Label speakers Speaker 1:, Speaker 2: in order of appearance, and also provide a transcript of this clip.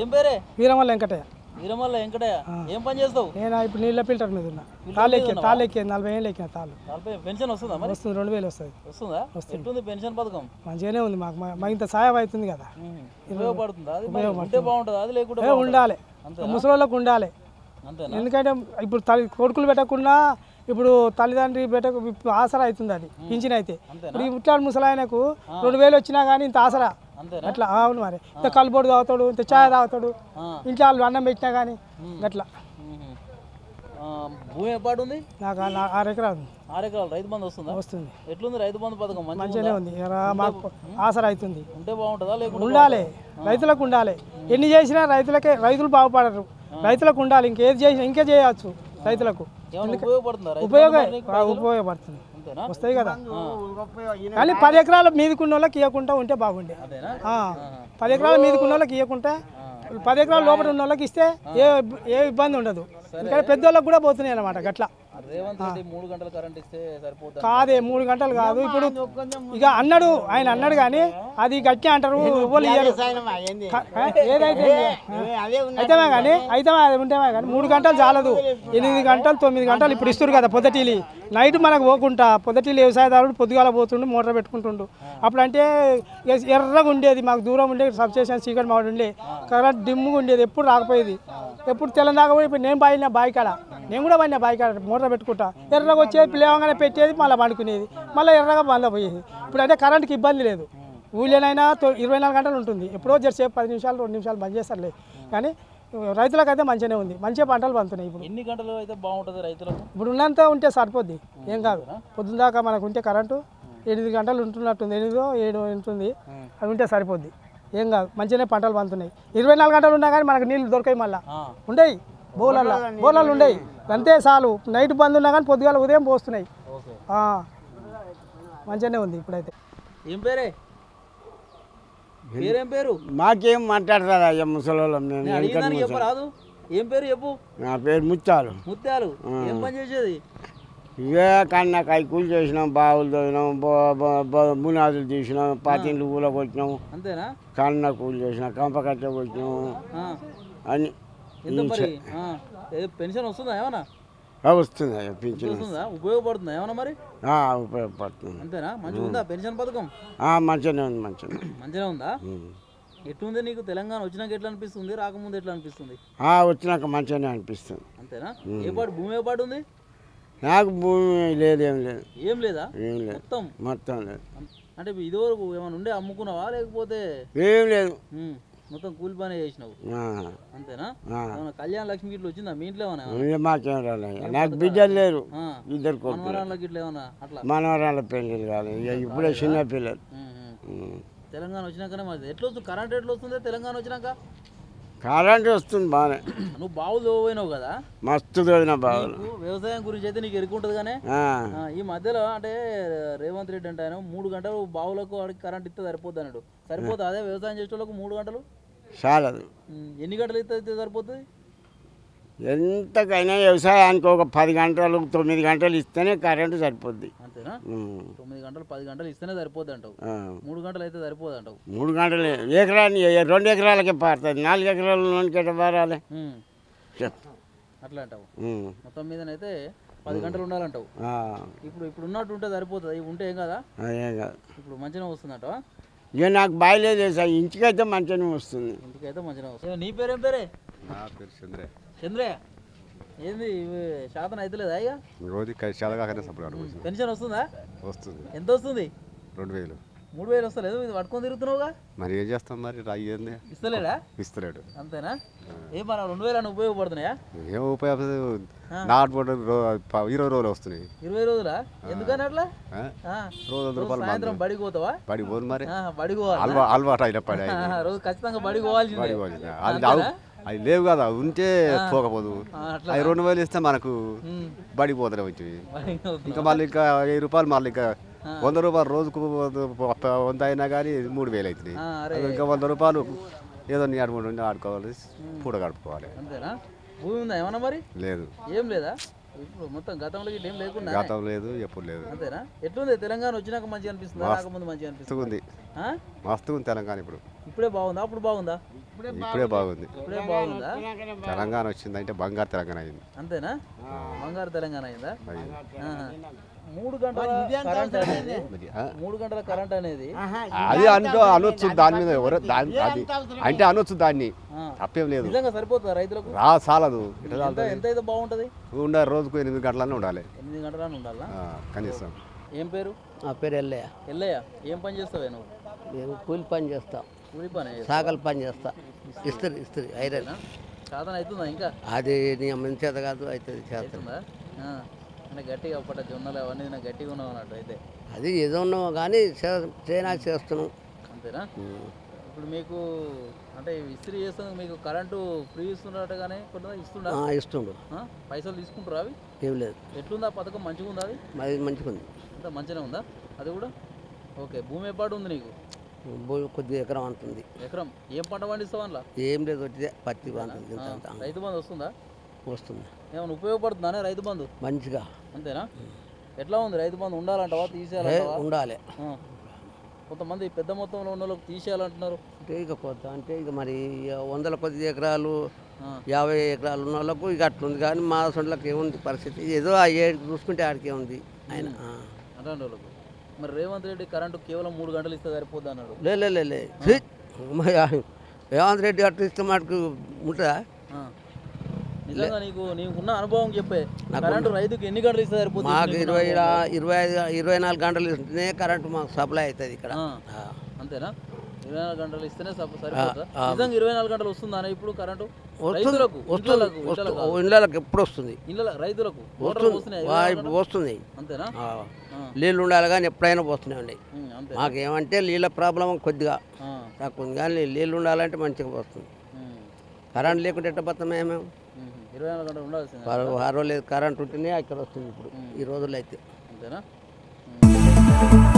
Speaker 1: ఏం పేరే
Speaker 2: వీరమల్ల వెంకటయ్య
Speaker 1: వీరమల్ల వెంకటయ్య ఏం పని చేస్తావు
Speaker 2: నేను ఇప్పుడు నీళ్ళ ఫిల్టర్ మీద ఉన్నా తాళ్ళు ఎక్కి తాళ్ళు ఎక్కి నలభై ఏళ్ళు ఎక్కిన తాళ్ళు
Speaker 1: నలభై పెన్షన్ వస్తుందా మరి
Speaker 2: వస్తుంది రెండు వేలు వస్తుంది
Speaker 1: వస్తుందా ఎట్లుంది పెన్షన్ పథకం
Speaker 2: మంచిగానే ఉంది మాకు మా- మాకు ఇంత సాయం అవుతుంది కదా
Speaker 1: ఉమ్. ఉపయోగపడుతుందా అది మరి ఉంటే బాగుంటుందా అది లేకుంటే
Speaker 2: ఏ ఉండాలి ముసలోళ్ళకు ఉండాలి
Speaker 1: అంతేనా
Speaker 2: ఎందుకంటే ఇప్పుడు తల్లి కొడుకులు పెట్టకుండా ఇప్పుడు తల్లిదండ్రి పెట్టక ఇప్పుడు ఆసరా అవుతుంది అది పింఛన్ అయితే ఇప్పుడు ఈ ముట్లాడు ముసలాయనకు రెండు వేలు వచ్చినా కానీ ఇంత ఆసరా
Speaker 1: అంతేనా
Speaker 2: అట్లా అవును మరి ఇంత కలుబొడు తాగుతాడు ఇంత ఛాయ్ తాగుతాడు
Speaker 1: ఆ.
Speaker 2: ఇంట్లో వాళ్ళు అన్నం పెట్టినా కానీ అట్లా
Speaker 1: ఉహు. ఆ, భూమి ఎప్పుడు ఉంది
Speaker 2: నాకు ఆ- నా- ఆరు ఎకరాలు ఉంది.
Speaker 1: ఆరు ఎకరాలు రైతు బంధు వస్తుందా
Speaker 2: వస్తుంది
Speaker 1: ఎట్లుంది రైతు బంధు పథకం మంచిగా
Speaker 2: మంచిగానే ఉంది ఇక మాకు ఆసరా అవుతుంది
Speaker 1: ఉంటే బాగుంటుందా లేకుంటే
Speaker 2: ఉండాలి రైతులకు ఉండాలి ఎన్ని చేసినా రైతులకే రైతులు బాగుపడరు రైతులకు ఉండాలి ఇంకేది చేసినా ఇంకే చేయవచ్చు రైతులకు
Speaker 1: ఏమైనా ఉపయోగపడుతుందా రైతు
Speaker 2: ఉపయోగ ఉపయోగపడుతుంది
Speaker 1: అంతేనా
Speaker 2: వస్తాయి కదా కానీ పది ఎకరాల మీదకున్న వాళ్ళకి ఇవ్వకుండా ఉంటే బాగుండే
Speaker 1: అదేనా
Speaker 2: ఆ, పది ఎకరాల మీదకున్న వాళ్ళకి ఇవ్వకుంటే పది ఎకరాల లోపల ఉన్న వాళ్ళకి ఇస్తే ఏ ఏ ఇబ్బంది ఉండదు ఇంకా పెద్దోళ్ళకి కూడా పోతున్నాయి అన్నమాట గట్లా
Speaker 1: ఆ రేవంత్ రెడ్డి మూడు గంటల కరెంట్ ఇస్తే సరిపోతుంది
Speaker 2: కాదే మూడు గంటలు కాదు ఇప్పుడు ఇక అన్నాడు ఆయన అన్నాడు కానీ అది గట్టి అంటారు ఎవరు ఇయ్యరు క- ఏ? ఏదైతే అయితేమే కానీ అయితేమే అది ఉంటేమే కానీ మూడు గంటలు చాలదు ఎనిమిది గంటలు తొమ్మిది గంటలు ఇప్పుడు ఇస్తారు కదా పొద్దుటీలి నైట్ మనకు పోకుండా పొద్దుటీలి వ్యవసాయదారుడు పొద్దుగాల పోతుండు మోటార్ పెట్టుకుంటుండు అప్పుడు అంటే ఇక ఎర్రగా ఉండేది మాకు దూరం ఉండేది సబ్స్టేషన్ చీకటి మాడు ఉండే కరెంట్ డిమ్ముగా ఉండేది ఎప్పుడు రాకపోయేది ఎప్పుడు తెల్లందాక కూడా ఇప్పుడు నేను బాయినా బాయి కాడ నేను కూడా పోయినా బాయి కాడ మోటార్ పెట్టుకుంటా ఎర్రగా వచ్చేది లేవగానే పెట్టేది మళ్ళీ పండుకునేది మళ్ళీ ఎర్రగా బంద పోయేది ఇప్పుడు అంటే కరెంట్కి ఇబ్బంది లేదు ఊళ్ళోనైనా తొ- ఇరవై నాలుగు గంటలు ఉంటుంది ఎప్పుడో జరసేపు పది నిమిషాలు రెండు నిమిషాలు బంద్ చేస్తారులే కానీ రైతులకైతే మంచిగానే ఉంది మంచిగా పంటలు పండుతున్నాయి ఇప్పుడు
Speaker 1: ఎన్ని గంటలు అయితే బాగుంటుంది రైతులకు
Speaker 2: ఇప్పుడు ఉన్నంత ఉంటే సరిపోద్ది ఏం కాదు పొద్దున్న దాకా మనకు ఉంటే కరెంటు ఎనిమిది గంటలు ఉంటున్నట్టుంది ఎనిమిదో ఏడు ఉంటుంది అది ఉంటే సరిపోద్ది ఏం కాదు మంచిగానే పంటలు పండుతున్నాయి ఇరవై నాలుగు గంటలు ఉన్నా కానీ మనకు నీళ్ళు దొరకాయి మళ్ళీ
Speaker 1: ఆ.
Speaker 2: ఉండయి బోలల్లో బోలలు ఉండయి అంతే చాలు నైట్ బంద్ ఉన్నా కానీ పొద్దుగాల ఉదయం పోస్తున్నాయి
Speaker 1: ఓకే
Speaker 2: ఆ. మంచిగానే ఉంది ఇప్పుడైతే
Speaker 1: ఏం పేరే పేరేం పేరు
Speaker 3: మాకేం మాట్లాడతారా అయ్యా ముసలోళ్ళం నేను
Speaker 1: నేను అడిగిందానికి చెప్పరాదు ఏం పేరు చెప్పు
Speaker 3: నా పేరు ముత్యాలు
Speaker 1: ముత్యాలు ఏం పని చేసేది
Speaker 3: ఇవే కన్నా కైకూలు చేసినాం బావులు తోగినాం బో- బో- బో- బునాదులు తీసినాం పాతిండ్లు కూల కొట్టినాం
Speaker 1: అంతేనా
Speaker 3: కన్న కూలి చేసినాం కంపకట్ట కొట్టినాం
Speaker 1: ఆ.
Speaker 3: అని
Speaker 1: ఎంత మరి ఆ. ఏ పెన్షన్ వస్తుందా ఏమన్నా
Speaker 3: వస్తుంది అయ్యా పింఛన్
Speaker 1: వస్తుందా ఉపయోగపడుతుందా ఏమన్నా మరి
Speaker 3: ఆ, ఉపయోగపడుతుంది
Speaker 1: అంతేనా మంచిగా ఉందా పెన్షన్ పథకం
Speaker 3: ఆ, మంచిగానే ఉంది మంచిగా
Speaker 1: మంచిగా ఉందా
Speaker 3: ఉమ్.
Speaker 1: ఎట్లుంది నీకు తెలంగాణ వచ్చినాక ఎట్లా అనిపిస్తుంది రాకముందు ఎట్లా అనిపిస్తుంది
Speaker 3: ఆ, వచ్చినాక మంచిగానే అనిపిస్తుంది
Speaker 1: అంతేనా ఏ పాటు భూమి ఏ పాటు ఉంది
Speaker 3: నాకు భూమి లేదు ఏం లేదు
Speaker 1: ఏం లేదా
Speaker 3: ఏం లేదు
Speaker 1: మొత్తం
Speaker 3: మొత్తం లేదు
Speaker 1: అం- అంటే ఇదివరకు ఏమైనా ఉండే అమ్ముకున్నావా లేకపోతే
Speaker 3: ఏం లేదు
Speaker 1: ఉమ్, మొత్తం కూలి పని చేసినావు
Speaker 3: ఆ,
Speaker 1: అంతేనా
Speaker 3: ఆ.
Speaker 1: ఏమన్నా కళ్యాణ లక్ష్మి గిట్ల వచ్చిందా మీ ఇంట్లో ఏమన్నా
Speaker 3: ఇక మాకేం రాలేదు నాకు బిడ్డలు లేరు
Speaker 1: ఆ.
Speaker 3: ఇద్దరు కొడుకులు
Speaker 1: మనవరాళ్ళకి గిట్ల ఏమన్నా అట్లా
Speaker 3: మనవరాల పెళ్ళిళ్ళు కాలేదు ఇక ఇప్పుడే చిన్న పిల్లలు
Speaker 1: ఉమ్, ఉమ్.
Speaker 3: ఉమ్.
Speaker 1: తెలంగాణ వచ్చినాకనే మరి ఎట్లా వస్తుంది కరెంట్ ఎట్లా వస్తుంది తెలంగాణ వచ్చినాక
Speaker 3: కరెంట్ వస్తుంది బాగానే
Speaker 1: నువ్వు బావులు పోయినావు కదా
Speaker 3: మస్తు తోడిన బావులు
Speaker 1: నీకు వ్యవసాయం గురించి అయితే నీకు ఎరుకుంటుంది కానీ
Speaker 3: ఆ,
Speaker 1: ఆ, ఈ మధ్యలో అంటే రేవంత్ రెడ్డి అంటే ఆయన మూడు గంటలు బావులకు వాడికి కరెంట్ ఇస్తే సరిపోద్ది అన్నాడు సరిపోతుంది అదే వ్యవసాయం చేసే వాళ్ళకు మూడు గంటలు
Speaker 3: చాలదు
Speaker 1: ఉమ్, ఎన్ని గంటలు ఇస్తే ఇస్తే సరిపోతుంది
Speaker 3: ఎంతకైనా వ్యవసాయానికి ఒక పది గంటలు తొమ్మిది గంటలు ఇస్తేనే కరెంటు సరిపోద్ది
Speaker 1: అంతేనా
Speaker 3: ఉమ్.
Speaker 1: తొమ్మిది గంటలు పది గంటలు ఇస్తేనే సరిపోద్ది అంటావు
Speaker 3: ఆ,
Speaker 1: మూడు గంటలు అయితే సరిపోదు అంటావు
Speaker 3: మూడు గంటలు ఎకరాన్ని రెండు ఎకరాలకే పారుతుంది నాలుగు ఎకరాలకి ఎట్లా పారాలి
Speaker 1: ఉమ్,
Speaker 3: చెప్పు
Speaker 1: అట్లా అంటావు
Speaker 3: ఉమ్.
Speaker 1: మొత్తం మీదనైతే పది గంటలు ఉండాలంటావు
Speaker 3: ఆ,
Speaker 1: ఇప్పుడు ఇప్పుడు ఉన్నట్టు ఉంటే సరిపోతుంది ఇవి ఉంటే ఏం కదా
Speaker 3: అదేం కాదు
Speaker 1: ఇప్పుడు మంచిగా వస్తుందంటావా
Speaker 3: ఇక నాకు బాయలేదు సార్ ఇంటికైతే మంచిగానే వస్తుంది
Speaker 1: ఇంటికైతే మంచిగా వస్తుంది నీ పేరేం పేరే
Speaker 4: నా పేరు చంద్రే
Speaker 1: చంద్రయ్య ఏంది ఇవి శాతం అవుతలేదా ఇక
Speaker 4: రోజు చదగాకనే సప్పుడు అడుగుతుంది
Speaker 1: పెన్షన్ వస్తుందా
Speaker 4: వస్తుంది
Speaker 1: ఎంత వస్తుంది
Speaker 4: రెండు వేలు
Speaker 1: మూడు వేలు వస్తలేదు ఇది పట్టుకొని తిరుగుతున్నావుగా
Speaker 4: మరి ఏం చేస్తాం మరి రాయింది
Speaker 1: ఇస్తలేడా
Speaker 4: ఇస్తలేడు
Speaker 1: అంతేనా ఏం మన రెండు వేలు అని ఉపయోగపడుతున్నాయా
Speaker 4: ఏం ఉపయోగం నాటు పంట రో- ప- ఇరవై రోజులు వస్తున్నాయి
Speaker 1: ఇరవై రోజులా ఎందుకని అట్లా
Speaker 4: ఆ?
Speaker 1: ఆ,
Speaker 4: రోజు వంద
Speaker 1: రోజు
Speaker 4: రూపాయలు
Speaker 1: సాయంత్రం బడికి పోతావా
Speaker 4: బడి పోదు మరి
Speaker 1: ఆ, బడికి పోవాలి
Speaker 4: అలవా అలవాటు అయిన పడి
Speaker 1: ఆ, రోజు ఖచ్చితంగా బడికి పోవాల్సిందే
Speaker 4: బడి పోయింది. అది రావు అది లేవు కదా ఉంటే పోకపోదు
Speaker 1: ఆ, అట్లా
Speaker 4: అవి రెండు వేలు ఇస్తే మనకు
Speaker 1: ఉమ్,
Speaker 4: బడి పోతలే వచ్చి
Speaker 1: బడికి పోతున్నా.
Speaker 4: ఇంకా మళ్ళీ ఇంకా వెయ్యి రూపాయలు మళ్ళీ ఇంకా వంద రూపాయలు రోజుకు వంద అయినా కానీ మూడు వేలు అవుతున్నాయి
Speaker 1: ఆ, అరే
Speaker 4: అది ఇంకా వంద రూపాయలు ఏదో నీ ఆడుకుంటుంటే ఆడుకోవాలి పూట గడుపుకోవాలి
Speaker 1: అంతేనా భూమి ఉందా ఏమన్నా మరి
Speaker 4: లేదు
Speaker 1: ఏం లేదా ఇప్పుడు మొత్తం గతంలో ఇట్లా ఏం లేకుండా
Speaker 4: గతం లేదు ఎప్పుడు లేదు
Speaker 1: అంతేనా ఎట్లుంది తెలంగాణ వచ్చినాక మంచిగా అనిపిస్తుందా రాకముందు మంచిగా అనిపిస్తుంది
Speaker 4: మస్తుగా ఉంది మస్తుగా ఉంది తెలంగాణ ఇప్పుడు
Speaker 1: ఇప్పుడే బాగుందా అప్పుడు బాగుందా
Speaker 4: ఇప్పుడే బాగుంది
Speaker 1: ఇప్పుడే బాగుందా
Speaker 4: తెలంగాణ వచ్చిందంటే బంగారు తెలంగాణ అయింది
Speaker 1: అంతేనా బంగారు తెలంగాణ అయిందా
Speaker 4: అయింది.
Speaker 1: ఆహా. మూడు గంటల కరెంట్ అనేది
Speaker 4: మరి, ఆ?
Speaker 1: మూడు గంటల కరెంట్ అనేది
Speaker 4: అది అంటూ అనొచ్చు దాని మీద ఎవరు దాని అది అంటే అనొచ్చు దాన్ని
Speaker 1: ఆ.
Speaker 4: తప్పేం లేదు
Speaker 1: నిజంగా సరిపోతుందా రైతులకు
Speaker 4: రా చాలదు ఇట్లా
Speaker 1: ఎంత
Speaker 4: చాలుతుంది
Speaker 1: ఎంత అయితే బాగుంటది
Speaker 4: ఉండాలి రోజుకు ఎనిమిది గంటలనే ఉండాలి
Speaker 1: ఎనిమిది గంటలని ఉండాలా
Speaker 4: ఆ, కనీసం
Speaker 1: ఏం పేరు
Speaker 5: నా పేరు ఎల్లయ్య
Speaker 1: ఎల్లయ్య ఏం పని చేస్తావే నువ్వు
Speaker 5: నేను కూలి పని చేస్తా
Speaker 1: కూలి పని
Speaker 5: సాగల పని చేస్తా ఇస్త్రీ ఇస్త్రీ ఐరన్
Speaker 1: సాధన అవుతుందా ఇంకా
Speaker 5: అది నీ అమ్మ చేత కాదు అవుతుంది చేత
Speaker 1: అవుతుందా ఆ. అంటే గట్టిగా అప్పట జొన్నలు అవన్నీ నాకు గట్టిగా ఉన్నావు అన్నట్టు అయితే
Speaker 5: అది ఏదో ఉన్నావు కానీ చే- చేయనా చేస్తున్నాం
Speaker 1: అంతేనా ఇప్పుడు మీకు అంటే ఇస్త్రీ చేస్తాను మీకు కరెంటు ఫ్రీ ఇస్తున్నట్టు కానీ కొంత ఇస్తుండా
Speaker 5: ఆ, ఇస్తుండు
Speaker 1: ఆ? పైసలు తీసుకుంటారా అవి
Speaker 5: ఏం లేదు
Speaker 1: ఎట్లుందా పథకం మంచిగా ఉందా అది
Speaker 5: మరి మంచిగా ఉంది
Speaker 1: అంత మంచిగా ఉందా అది కూడా ఓకే భూమి ఏ పాటు ఉంది నీకు
Speaker 5: భూమి కొద్దిగా ఎకరం అంటుంది
Speaker 1: ఎకరం ఏం పంట పండిస్తావు అందులో
Speaker 5: ఏం లేదు వచ్చితే పత్తి అంటుంది ఇంత అంత
Speaker 1: రైతు బంధు వస్తుందా
Speaker 5: వస్తుంది
Speaker 1: ఏమైనా ఉపయోగపడుతుందా రైతు బంధు
Speaker 5: మంచిగా
Speaker 1: అంతేనా ఎట్లా ఉంది రైతు బంధు ఉండాలంటావా
Speaker 5: ఏ,
Speaker 1: తీసేయాలంటావా
Speaker 5: ఉండాలి
Speaker 1: ఆ. కొంతమంది పెద్ద మొత్తంలో ఉన్న వాళ్ళకి తీసేయాలంటున్నారు
Speaker 5: అంటే ఇక కొత్త అంటే ఇక మరి వందల కొద్ది ఎకరాలు
Speaker 1: ఆ.
Speaker 5: యాభై ఎకరాలు ఉన్న వాళ్ళకు ఇక అట్లుంది కానీ మా సొంట్లకు ఏముంది పరిస్థితి ఏదో ఆ ఏడు చూసుకుంటే ఆడికే ఉంది ఆయన ఆ.
Speaker 1: అలాంటి వాళ్ళకు మరి రేవంత్ రెడ్డి కరెంటు కేవలం మూడు గంటలు ఇస్తే సరిపోద్ది అన్నాడు
Speaker 5: లే లే, లే లే ఛీ! మరి రేవంత్ రెడ్డి అట్టు ఇస్తే మటుకు ఉంటుందా
Speaker 1: ఆ. నిజంగా నీకు నీకున్న అనుభవం చెప్పే కరెంటు రైతుకి ఎన్ని గంటలు ఇస్తే సరిపోతుంది
Speaker 5: మాకు ఇరవై రా- ఇరవై ఐదు ఇరవై నాలుగు గంటలు ఇస్తేనే కరెంటు మాకు సప్లై అవుతుంది ఇక్కడ
Speaker 1: ఆ.
Speaker 5: ఆ.
Speaker 1: అంతేనా ఇరవై నాలుగు గంటలు ఇస్తేనే సరిపో- సరిపోతుందా నిజంగా ఇరవై నాలుగు గంటలు వస్తుందా ఇప్పుడు కరెంటు
Speaker 5: వస్తుంది
Speaker 1: రైతులకు
Speaker 5: వస్తుంది
Speaker 1: ఇళ్ళలకు,
Speaker 5: వస్తు-
Speaker 1: ఇళ్ళలకు.
Speaker 5: ఇళ్ళకి ఎప్పుడు వస్తుంది
Speaker 1: ఇళ్ళ రైతులకు మోటార్లు
Speaker 5: వస్తుంది
Speaker 1: వస్తున్నాయి
Speaker 5: వా- ఇప్పుడు వస్తుంది
Speaker 1: అంతేనా
Speaker 5: ఆ.
Speaker 1: ఆ.
Speaker 5: నీళ్ళు ఉండాలి కానీ ఎప్పుడైనా పోస్తూనే ఉండే
Speaker 1: ఉమ్, అంతే
Speaker 5: మాకేమంటే నీళ్ళ ప్రాబ్లం కొద్దిగా
Speaker 1: ఆ.
Speaker 5: తక్కువ ఉంది కానీ నీళ్ళు ఉండాలంటే మంచిగా వస్తుంది
Speaker 1: ఉమ్.
Speaker 5: కరెంట్ లేకుంటే ఎట్ట పోతాం మేము
Speaker 1: ఉమ్. ఇరవై నాలుగు గంటలు ఉండాల్సిందే
Speaker 5: వారం వారం లేదు కరెంట్ ఉంటేనే ఇక్కడ వస్తుంది ఇప్పుడు ఈ రోజుల్లో అయితే
Speaker 1: అంతేనా ఉమ్.